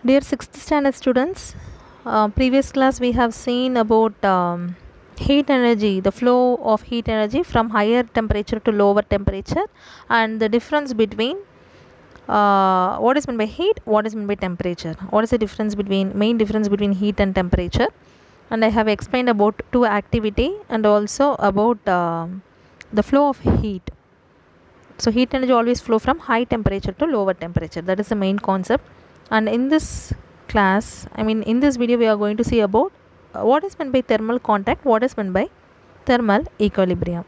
Dear 6th standard students, uh, previous class we have seen about um, heat energy, the flow of heat energy from higher temperature to lower temperature and the difference between uh, what is meant by heat, what is meant by temperature. What is the difference between, main difference between heat and temperature. And I have explained about two activity and also about um the flow of heat. So heat energy always flow from high temperature to lower temperature. That is the main concept. And in this class, I mean in this video we are going to see about uh, what is meant by thermal contact, what is meant by thermal equilibrium.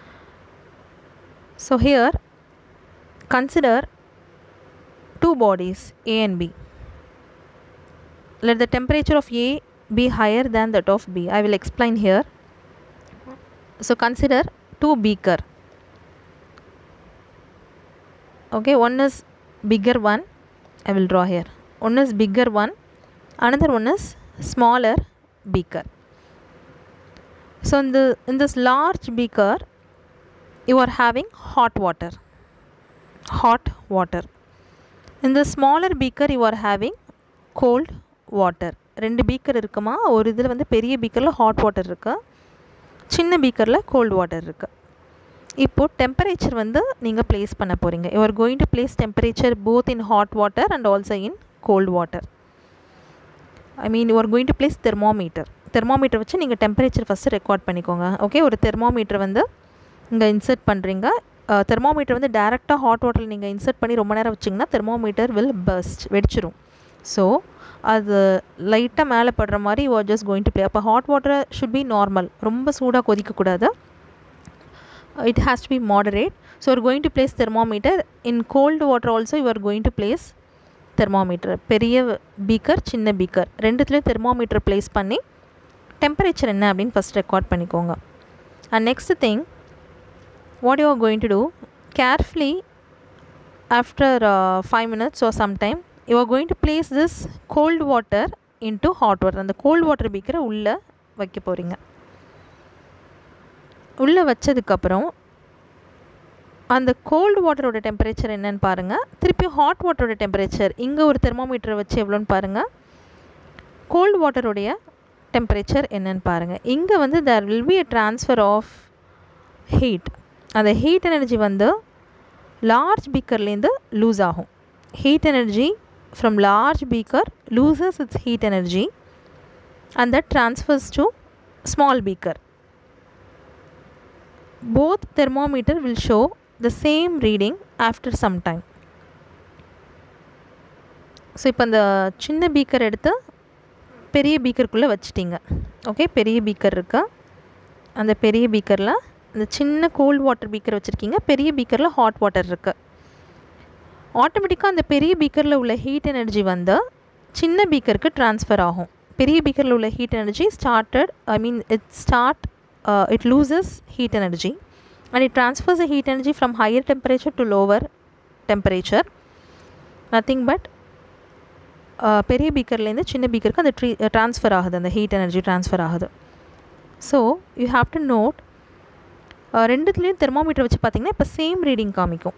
So here consider two bodies A and B. Let the temperature of A be higher than that of B. I will explain here. So consider two beaker. Okay, one is bigger one. I will draw here. One is bigger one. Another one is smaller beaker. So in the in this large beaker, you are having hot water. Hot water. In the smaller beaker, you are having cold water. ரெண்டு beaker இருக்குமா ஒரு இதில் வந்து பெரிய பீக்கரில் hot water இருக்கு சின்ன பீக்கரில் cold water இருக்கு இப்போது டெம்பரேச்சர் வந்து நீங்கள் ப்ளேஸ் பண்ண போகிறீங்க you are going to place temperature both in hot water and also in cold water I mean you are going to place thermometer thermometer வச்சு நீங்கள் டெம்பரேச்சர் ஃபஸ்ட்டு ரெக்கார்ட் பண்ணிக்கோங்க okay ஒரு தெர்மோமீட்டர் வந்து இங்கே இன்சர்ட் பண்ணுறீங்க thermometer வந்து டேரெக்டாக hot வாட்டரில் நீங்கள் இன்சர்ட் பண்ணி ரொம்ப நேரம் வச்சிங்கன்னா தெர்மோமீட்டர் வில் பஸ்ட் வெடிச்சிரும் ஸோ அது லைட்டாக மேலே படுற மாதிரி you are just going to place அப்போ hot water should be normal ரொம்ப சூடாக கொதிக்கக்கூடாது it has to be moderate so you're going to place thermometer in cold water also you are going to place thermometer பெரிய beaker சின்ன beaker ரெண்டுத்துலேயும் thermometer place பண்ணி temperature என்ன அப்படின்னு first record பண்ணிக்கோங்க and next thing what you are going to do carefully after five minutes or some time you are going to place this cold water into hot water அந்த cold water பீக்கரை உள்ளே வைக்க போகிறீங்க உள்ளே வச்சதுக்கப்புறம் அந்த gold வாட்டரோட டெம்பரேச்சர் என்னன்னு பாருங்கள் திருப்பி ஹாட் வாட்டரோட டெம்பரேச்சர் இங்கே ஒரு தெர்மோமீட்டரை வச்சு எவ்வளோன்னு பாருங்கள் கோல்டு வாட்டருடைய டெம்பரேச்சர் என்னன்னு பாருங்கள் இங்கே வந்து there will be a transfer of heat அந்த ஹீட் எனர்ஜி வந்து லார்ஜ் பீக்கர்லேருந்து லூஸ் ஆகும் heat energy from large beaker loses its heat energy and that transfers to small beaker both thermometer will show the same reading after some time so இப்போ அந்த சின்ன beaker எடுத்து பெரிய பீக்கருக்குள்ளே வச்சிட்டிங்க okay பெரிய beaker இருக்கா அந்த பெரிய பீக்கரில் அந்த சின்ன கோல்ட் வாட்டர் பீக்கர் வச்சுருக்கீங்க பெரிய பீக்கரில் ஹாட் வாட்டர் இருக்குது ஆட்டோமேட்டிக்காக அந்த பெரிய பீக்கரில் உள்ள ஹீட் எனர்ஜி வந்து சின்ன பீக்கருக்கு ட்ரான்ஸ்ஃபர் ஆகும் பெரிய பீக்கரில் உள்ள heat energy started I mean it start uh, it loses heat energy and it transfers the heat energy from higher temperature to lower temperature nothing but பெரிய பீக்கர்லேருந்து சின்ன பீக்கருக்கு அந்த ட்ரீ ட்ரான்ஸ்ஃபர் ஆகுது அந்த ஹீட் எனர்ஜி ட்ரான்ஸ்ஃபர் ஆகுது so you have to note ரெண்டுத்துலேயும் thermometer வச்சு பார்த்தீங்கன்னா இப்போ சேம் ரீடிங் காமிக்கும்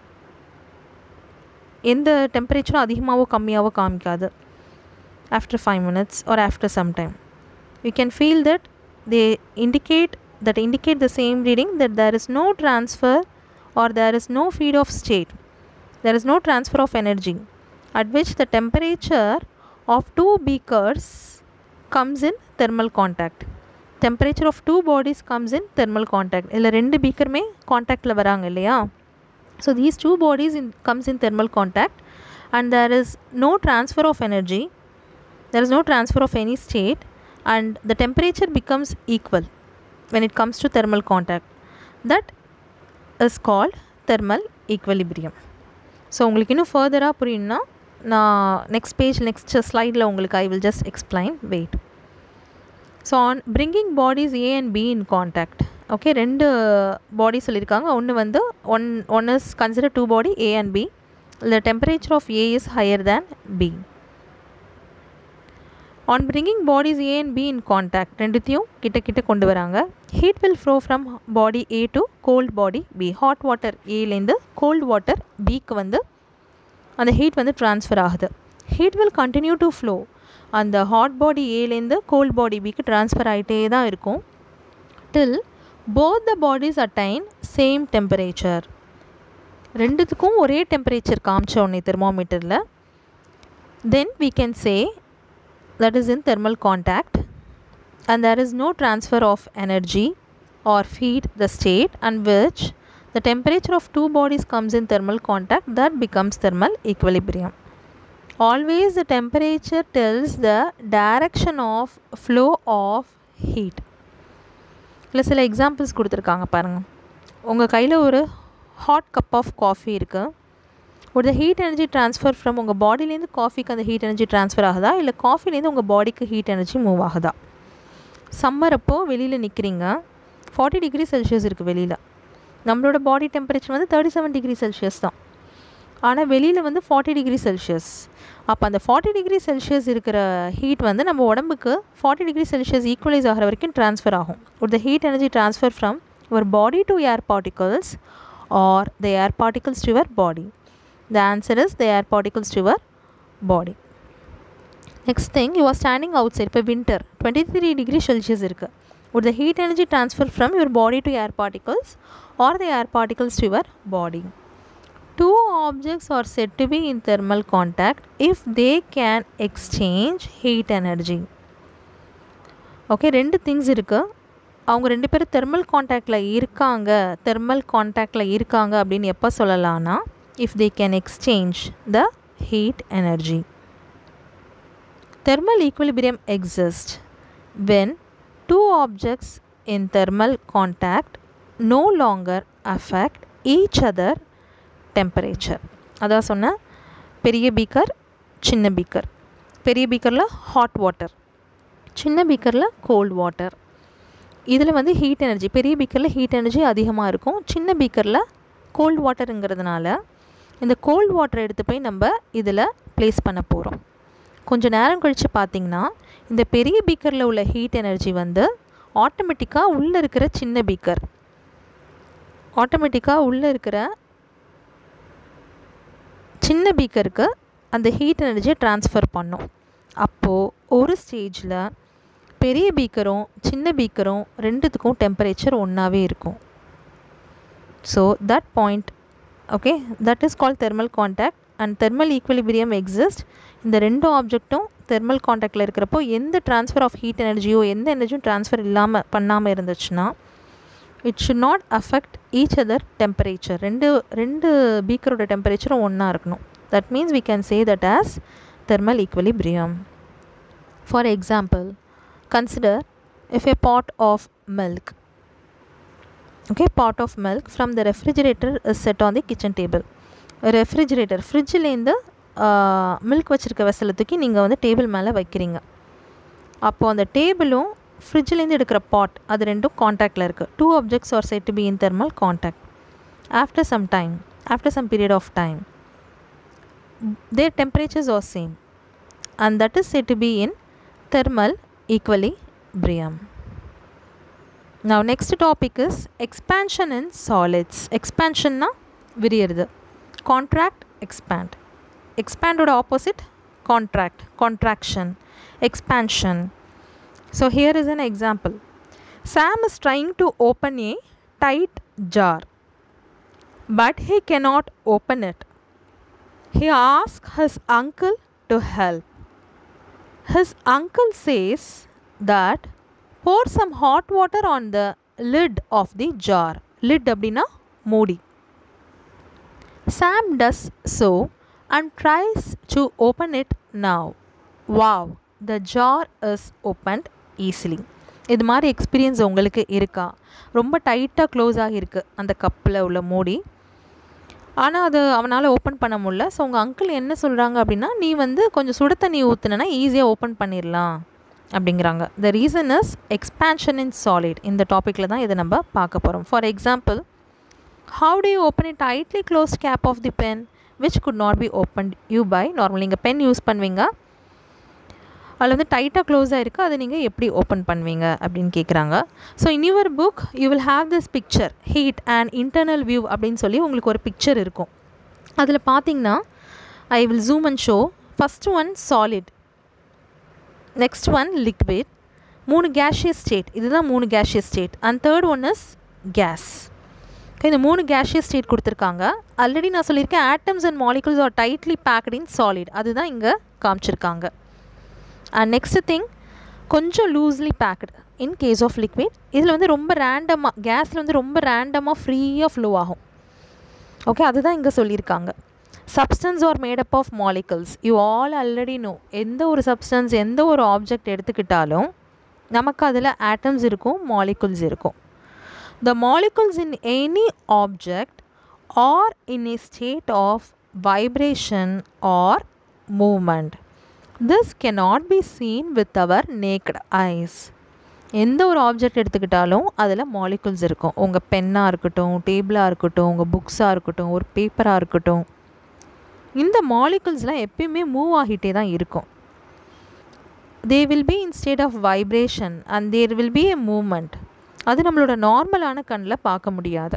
எந்த டெம்பரேச்சரும் அதிகமாகவோ கம்மியாகவோ காமிக்காது after five minutes or after some time you can feel that they indicate that indicate the same reading that there is no transfer or there is no feed of state there is no transfer of energy at which the temperature of two beakers comes in thermal contact temperature of two bodies comes in thermal contact இல்லை ரெண்டு பீக்கருமே காண்டாக்டில் வராங்க இல்லையா so these two bodies in comes in thermal contact and there is no transfer of energy there is no transfer of any state and the temperature becomes equal when it comes to thermal contact that is called thermal equilibrium so உங்களுக்கு இன்னும் ஃபர்தராக புரியணும்னா நான் next page next ஸ்லைடில் உங்களுக்கு I will just explain wait so on bringing bodies A and B in contact okay ரெண்டு body சொல்லியிருக்காங்க ஒன்று வந்து one one is consider two body A and B the temperature of A is higher than B on bringing bodies A and B in contact ரெண்டுத்தையும் கிட்ட கிட்ட கொண்டு வராங்க heat will flow from body A to cold body B hot water ஏலேருந்து cold water பிக்கு வந்து அந்த heat வந்து ட்ரான்ஸ்ஃபர் ஆகுது heat will continue to flow அந்த ஹாட் பாடி ஏலேருந்து கோல்ட் பாடி பிக்கு ட்ரான்ஸ்ஃபர் ஆகிட்டே தான் இருக்கும் till both the bodies attain same temperature ரெண்டுத்துக்கும் ஒரே டெம்பரேச்சர் காமிச்ச உடனே தெர்மோமீட்டரில் தென் we can say that is in thermal contact and there is no transfer of energy or feed the state and which the temperature of two bodies comes in thermal contact that becomes thermal equilibrium always the temperature tells the direction of flow of heat இல்லை சில examples கொடுத்துருக்காங்க பாருங்கள் உங்கள் கையில் ஒரு hot cup of coffee இருக்குது ஒரு heat energy transfer from உங்கள் பாடியிலேருந்து காஃபிக்கு அந்த ஹீட் எனர்ஜி ட்ரான்ஸ்ஃபர் ஆகுதா இல்லை காஃபிலேருந்து உங்கள் பாடிக்கு ஹீட் எனர்ஜி மூவ் ஆகுதா சம்மர் அப்போ வெளியில் நிற்கிறீங்க ஃபார்ட்டி டிகிரி செல்சியஸ் இருக்குது வெளியில் நம்மளோட பாடி டெம்பரேச்சர் வந்து தேர்ட்டி செவன் டிகிரி செல்சியஸ் தான் ஆனால் வெளியில் வந்து ஃபார்ட்டி டிகிரி செல்சியஸ் அப்போ அந்த ஃபார்ட்டி டிகிரி செல்சியஸ் இருக்கிற ஹீட் வந்து நம்ம உடம்புக்கு ஃபார்ட்டி டிகிரி செல்சியஸ் ஈக்குவலைஸ் ஆகிற வரைக்கும் ட்ரான்ஸ்ஃபர் ஆகும் ஒரு the heat energy transfer from your body to air particles or the air particles to your body the answer is the air particles to your body next thing you are standing outside இப்போ winter twenty three degree Celsius இருக்குது would the heat energy transfer from your body to air particles or the air particles to your body two objects are said to be in thermal contact if they can exchange heat energy okay ரெண்டு things இருக்குது அவங்க ரெண்டு பேரும் thermal காண்டாக்டில் இருக்காங்க thermal காண்டாக்டில் இருக்காங்க அப்படின்னு எப்போ சொல்லலாம்னா if they can exchange the heat energy thermal equilibrium exists when two objects in thermal contact no longer affect each other temperature அதான் சொன்னேன் பெரிய பீக்கர் சின்ன பீக்கர் பெரிய பீக்கரில் ஹாட் வாட்டர் சின்ன பீக்கரில் கோல்ட் வாட்டர் இதில் வந்து ஹீட் எனர்ஜி பெரிய பீக்கரில் ஹீட் எனர்ஜி அதிகமாக இருக்கும் சின்ன பீக்கரில் கோல்ட் வாட்டருங்கிறதுனால இந்த கோல்ட் வாட்டரை எடுத்து போய் நம்ம இதில் ப்ளேஸ் பண்ண போகிறோம் கொஞ்சம் நேரம் கழித்து பார்த்திங்கன்னா இந்த பெரிய பீக்கரில் உள்ள ஹீட் எனர்ஜி வந்து ஆட்டோமேட்டிக்காக உள்ளே இருக்கிற சின்ன பீக்கர் ஆட்டோமேட்டிக்காக உள்ளே இருக்கிற சின்ன பீக்கருக்கு அந்த ஹீட் எனர்ஜியை ட்ரான்ஸ்ஃபர் பண்ணும் அப்போது ஒரு ஸ்டேஜில் பெரிய பீக்கரும் சின்ன பீக்கரும் ரெண்டுத்துக்கும் டெம்பரேச்சர் ஒன்றாவே இருக்கும் so that point okay that is call thermal contact and thermal equilibrium exist இந்த ரெண்டு ஆப்ஜெக்ட்டும் தெர்மல் காண்டாக்டில் இருக்கிறப்போ எந்த ட்ரான்ஸ்ஃபர் ஆஃப் ஹீட் எனர்ஜியோ எந்த எனர்ஜியும் ட்ரான்ஸ்ஃபர் இல்லாமல் பண்ணாமல் இருந்துச்சுன்னா it should not affect each other temperature ரெண்டு ரெண்டு பீக்கரோட டெம்பரேச்சரும் ஒன்றா இருக்கணும் that means we can say that as thermal equilibrium for example consider if a pot of milk okay pot of milk from the refrigerator is set on the kitchen table refrigerator ஃப்ரிட்ஜிலேருந்து milk வச்சுருக்க வெசலை தூக்கி நீங்கள் வந்து table மேலே வைக்கிறீங்க அப்போது அந்த டேபிளும் ஃப்ரிட்ஜிலேருந்து எடுக்கிற பாட் அது ரெண்டும் காண்டாக்டில் இருக்குது two objects are set to be in thermal contact after some time after some period of time their temperatures are same and that is said to be in thermal equilibrium now next topic is expansion in solids expansion na விரியறது contract expand expand ஓட opposite contract contraction expansion so here is an example sam is trying to open a tight jar but he cannot open it he asks his uncle to help. His uncle says that pour some hot water on the lid of the jar. Lid அப்படின்னா மூடி Sam does so and tries to open it now. Wow, the jar is opened easily. இது மாதிரி experience உங்களுக்கு இருக்கா ரொம்ப டைட்டாக close ஆகியிருக்கு அந்த கப்பில் உள்ள மூடி ஆனால் அது அவனால் ஓப்பன் பண்ண முடில ஸோ உங்கள் அங்கிள் என்ன சொல்கிறாங்க அப்படின்னா நீ வந்து கொஞ்சம் சுட தண்ணி ஊற்றுனா ஈஸியாக ஓப்பன் பண்ணிடலாம் அப்படிங்கிறாங்க the reason is expansion in solid இந்த டாப்பிக்கில் தான் இதை நம்ம பார்க்க போகிறோம் for example how to you open it tightly close cap of the pen which could not be open you by normal நீங்கள் பென் யூஸ் பண்ணுவீங்க அதில் வந்து டைட்டாக க்ளோஸாக இருக்குது அதை நீங்கள் எப்படி ஓப்பன் பண்ணுவீங்க அப்படின்னு கேட்குறாங்க so in your book you will have this picture heat and internal view அப்படின்னு சொல்லி உங்களுக்கு ஒரு பிக்சர் இருக்கும் அதில் பார்த்தீங்கன்னா I will zoom and show first one solid next one liquid மூணு கேஷியஸ் ஸ்டேட் இதுதான் மூணு gaseous state and third one is gas இந்த மூணு கேஷியஸ் ஸ்டேட் கொடுத்துருக்காங்க ஆல்ரெடி நான் சொல்லியிருக்கேன் atoms and molecules are tightly packed in solid அதுதான் இங்கே காமிச்சிருக்காங்க அண்ட் நெக்ஸ்ட் திங் கொஞ்சம் loosely packed in gas of liquid இதில் வந்து ரொம்ப ரேண்டமாக கேஸில் வந்து ரொம்ப ரேண்டமாக ஃப்ரீயாக ஃப்ளோ ஆகும் ஓகே அதுதான் இங்கே சொல்லியிருக்காங்க substance are made up of molecules you all already know எந்த ஒரு சப்ஸ்டன்ஸ் எந்த ஒரு ஆப்ஜெக்ட் எடுத்துக்கிட்டாலும் நமக்கு அதில் ஆட்டம்ஸ் இருக்கும் மாலிகுல்ஸ் இருக்கும் the molecules in any object are in a state of vibration or movement this cannot be seen with our naked eyes எந்த ஒரு ஆப்ஜெக்ட் எடுத்துக்கிட்டாலும் அதில் மாலிகுல்ஸ் இருக்கும் உங்கள் பென்னாக இருக்கட்டும் டேபிளாக இருக்கட்டும் உங்கள் புக்ஸாக இருக்கட்டும் ஒரு பேப்பராக இருக்கட்டும் இந்த மாலிகுல்ஸ்லாம் எப்பயுமே மூவ் ஆகிட்டே தான் இருக்கும் they will be in state of vibration and there will be a movement அது நம்மளோட நார்மலான கண்ணில் பார்க்க முடியாது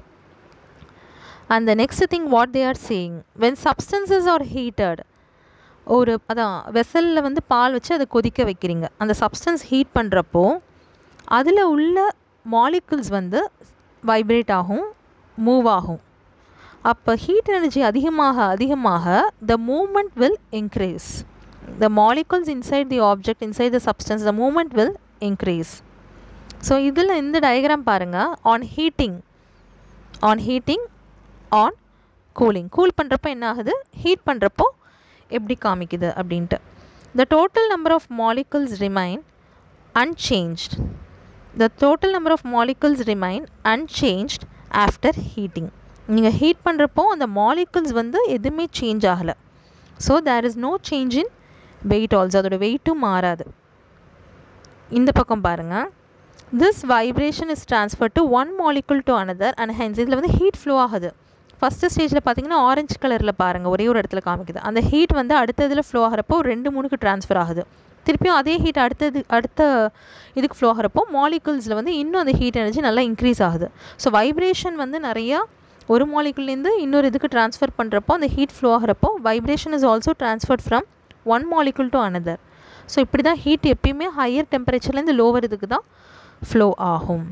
and the next thing what they are saying when substances are heated ஒரு அதான் வெசலில் வந்து பால் வச்சு அதை கொதிக்க வைக்கிறீங்க அந்த சப்ஸ்டன்ஸ் ஹீட் பண்ணுறப்போ அதில் உள்ள மாலிகுல்ஸ் வந்து வைப்ரேட் ஆகும் மூவ் ஆகும் அப்போ ஹீட் எனர்ஜி அதிகமாக அதிகமாக the movement will increase the molecules inside the object inside the substance the movement will increase so இதில் இந்த டயக்ராம் பாருங்கள் on heating on heating on cooling cool பண்ணுறப்போ என்ன ஆகுது ஹீட் பண்ணுறப்போ எப்படி காமிக்குது அப்படின்ட்டு the total number of molecules remain unchanged the total number of molecules remain unchanged after heating நீங்கள் ஹீட் பண்ணுறப்போ அந்த மாலிகுல்ஸ் வந்து எதுவுமே சேஞ்ச் ஆகலை so there is no change in weight also அதோட வெயிட்டும் மாறாது இந்த பக்கம் பாருங்கள் this vibration is transfer to one molecule to another and hence இதில் வந்து ஹீட் ஃப்ளோ ஆகுது ஃபஸ்ட்டு ஸ்டேஜில் பார்த்தீங்கன்னா ஆரஞ்சு கலரில் பாருங்கள் ஒரே ஒரு இடத்துல காமிக்குது அந்த ஹீட் வந்து அடுத்த இதில் ஃப்ளோ ஆகிறப்போ ரெண்டு மூணுக்கு ட்ரான்ஸ்ஃபர் ஆகுது திருப்பியும் அதே ஹீட் அடுத்தது அடுத்த இதுக்கு ஃப்ளோ ஆகிறப்போ மாலிகுல்ஸில் வந்து இன்னும் அந்த ஹீட் எனர்ஜி நல்லா இன்க்ரீஸ் ஆகுது ஸோ வைப்ரேஷன் வந்து நிறையா ஒரு மாலிகுல்லேருந்து இன்னொரு இதுக்கு ட்ரான்ஸ்ஃபர் பண்ணுறப்போ அந்த ஹீட் ஃப்ளோ ஆகிறப்போ vibration is also transferred from one molecule to another so இப்படி தான் ஹீட் எப்பயுமே ஹையர் டெம்பரேச்சர்லேருந்து லோவர் இதுக்கு தான் ஃப்ளோ ஆகும்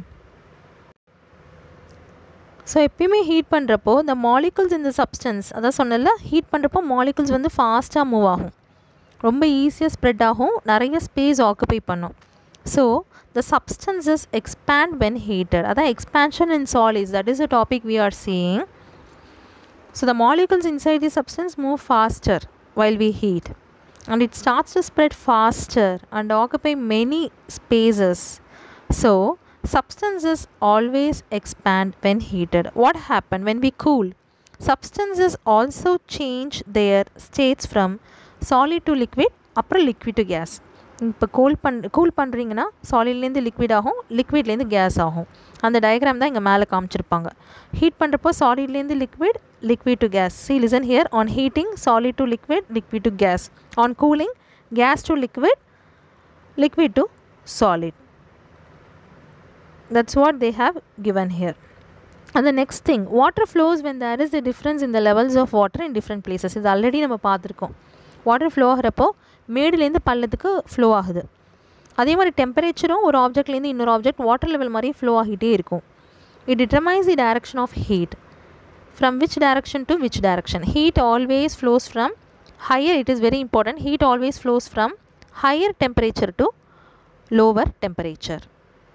ஸோ எப்பயுமே ஹீட் பண்ணுறப்போ இந்த மாலிகுல்ஸ் இந்த சப்ஸ்டன்ஸ் அதான் சொன்னல ஹீட் பண்ணுறப்போ மாலிகுல்ஸ் வந்து ஃபாஸ்ட்டாக மூவ் ஆகும் ரொம்ப ஈஸியாக ஸ்ப்ரெட் ஆகும் நிறைய ஸ்பேஸ் ஆக்குபை பண்ணும் so the substances expand when heated அதான் expansion in solids that is a topic we are seeing so the molecules inside the substance move faster while we heat and it starts to spread faster and occupy many spaces. So, substances always expand when heated. What happened when we cool? Substances also change their states from solid to liquid, அப்புறம் liquid to gas. இப்போ cool பண் cool பண்ணுறீங்கன்னா சாலிட்லேருந்து liquid ஆகும் லிக்விட்லேருந்து case ஆகும் அந்த diagram தான் இங்கே மேலே காமிச்சிருப்பாங்க ஹீட் பண்ணுறப்போ சாலிட்லேருந்து liquid liquid to gas see listen here on heating solid to liquid liquid to gas on cooling gas to liquid liquid to solid that's what they have given here and the next thing water flows when there is a difference in the levels of water in different places இது ஆல்ரெடி நம்ம பார்த்துருக்கோம் water flow ஆகிறப்போ மேடுலேருந்து பள்ளத்துக்கு flow ஆகுது அதே மாதிரி டெம்பரேச்சரும் ஒரு ஆப்ஜெக்ட்லேருந்து இன்னொரு ஆப்ஜெக்ட் வாட்டர் லெவல் மாதிரி ஃப்ளோ ஆகிட்டே இருக்கும் it determines the direction of heat from which direction to which direction heat always flows from higher it is very important heat always flows from higher temperature to lower temperature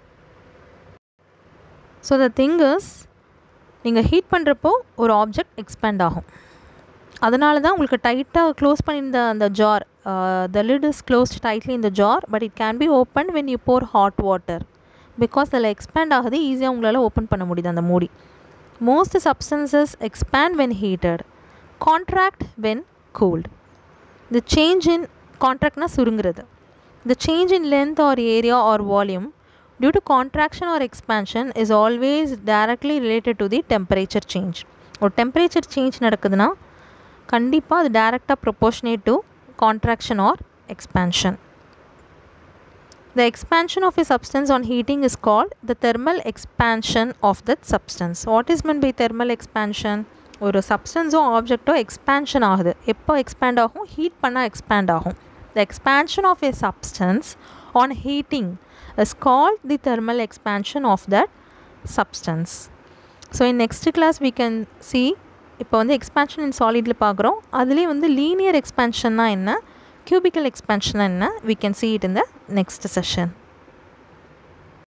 so the thing is நீங்கள் heat பண்ணுறப்போ ஒரு object expand ஆகும் அதனால தான் உங்களுக்கு டைட்டாக close பண்ணியிருந்த அந்த jar the lid is closed tightly இந்த jar but it can be open when you pour hot water because அதில் எக்ஸ்பேண்ட் ஆகுது ஈஸியாக உங்களால் ஓப்பன் பண்ண முடியுது அந்த மூடி most substances expand when heated contract when cooled the change in contractனா சுருங்குறது the change in length or area or volume due to contraction or expansion is always directly related to the temperature change ஒரு temperature change நடக்குதுன்னா கண்டிப்பாக அது டைரெக்டாக proportionate to contraction or expansion The expansion of a substance on heating is called the thermal expansion of that substance. What is meant by thermal expansion? ஒரு சப்ஸ்டன்ஸோ ஆப்ஜெக்டோ expansion ஆகுது எப்போ expand ஆகும் heat பண்ணால் expand ஆகும் the expansion of a substance on heating is called the thermal expansion of that substance so in next class we can see இப்போ வந்து expansion இன் சாலிடில் பார்க்குறோம் அதுலேயே வந்து லீனியர் எக்ஸ்பேன்ஷன்னா என்ன cubical expansion என்ன we can see it in the next session